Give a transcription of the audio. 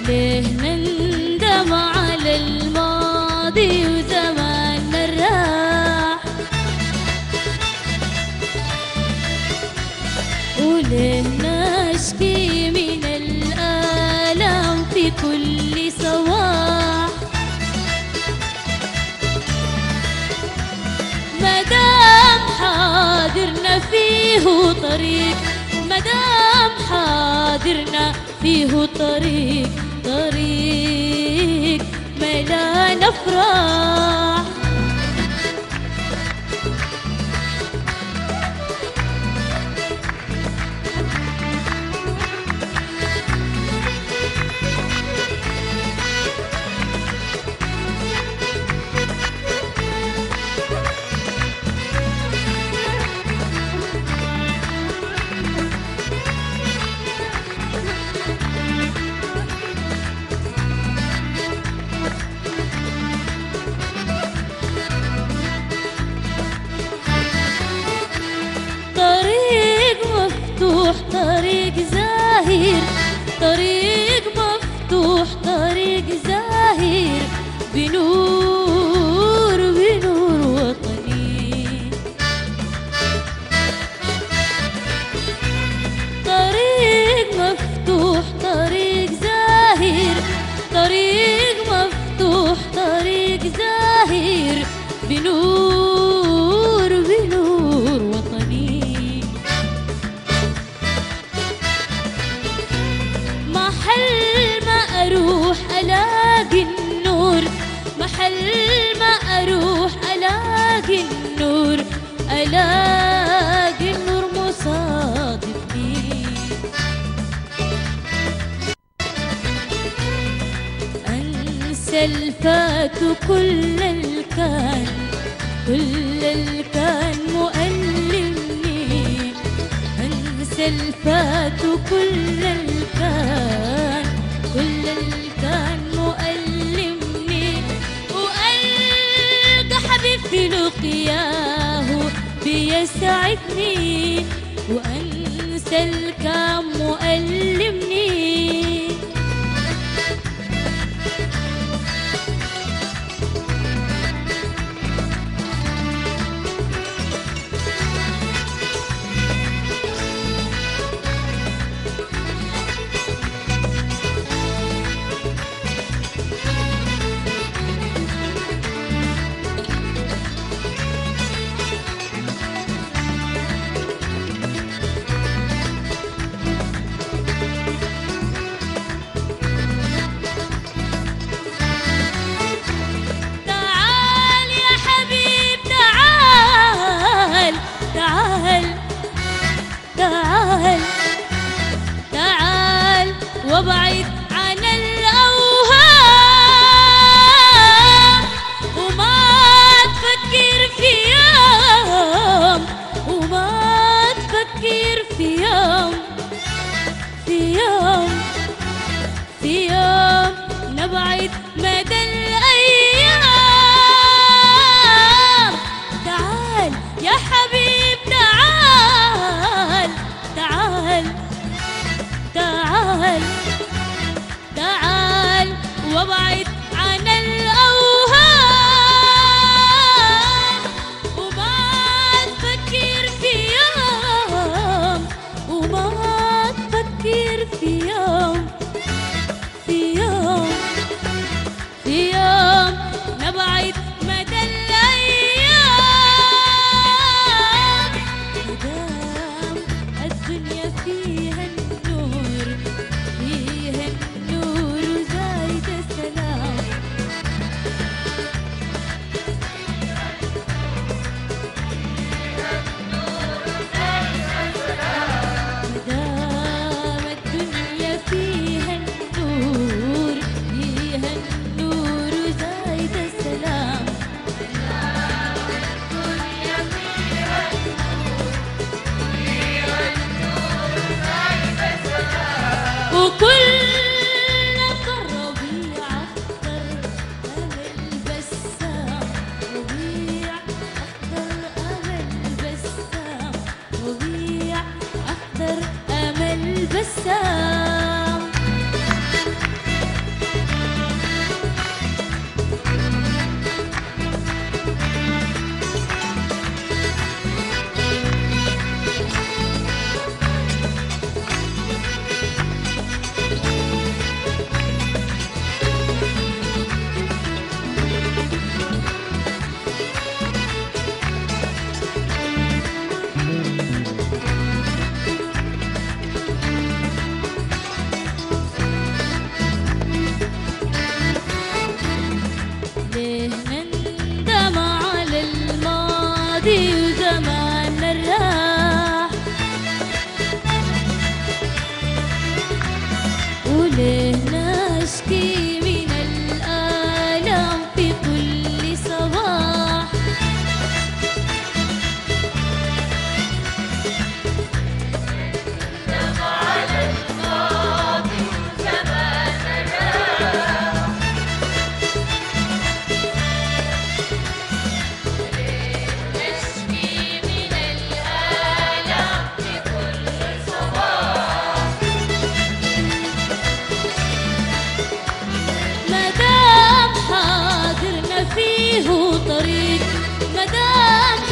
ليه نندم على الماضي وزماننا راح وليه نشكي من الآلام في كل صباح مدام حاضرنا فيه طريق مدام حاضرنا فيه طريق طريق ملان افراح طريق مفتوح طريق زاهر طريق مفتوح طريق زاهر بنور بنور وطني طريق مفتوح طريق زاهر طريق مفتوح طريق زاهر بنور بنور وطني محل ما أروح ألاقي النور محل ما أروح ألاقي النور ألاقي النور مصادفني أنسى الفات كل الكان كل الكان مؤلمني أنسى الفات كل الكان كل الكان مؤلمني وألقى حبيب في لقياه بيسعدني وأنسى الكان مؤلمني تعال يا حبيب تعال تعال تعال تعال وابعد عن الأوهام وما تفكر في يوم وما تفكر في يوم في يوم في يوم نبعد مدى الأيام تعال يا حبيب تعال تعال تعال تعال وابعد عن الأوهام وما تفكر في يوم وما تفكر في يوم في يوم في يوم نبعد مدى الأيام مدام الدنيا فيها النور فيها النور زايد السلام مدام الدنيا فيها النور فيها النور زايد السلام وكل الربيع اخضر امل بسام ربيع اخضر امل بسام ربيع اخضر امل بسام له طريق مدام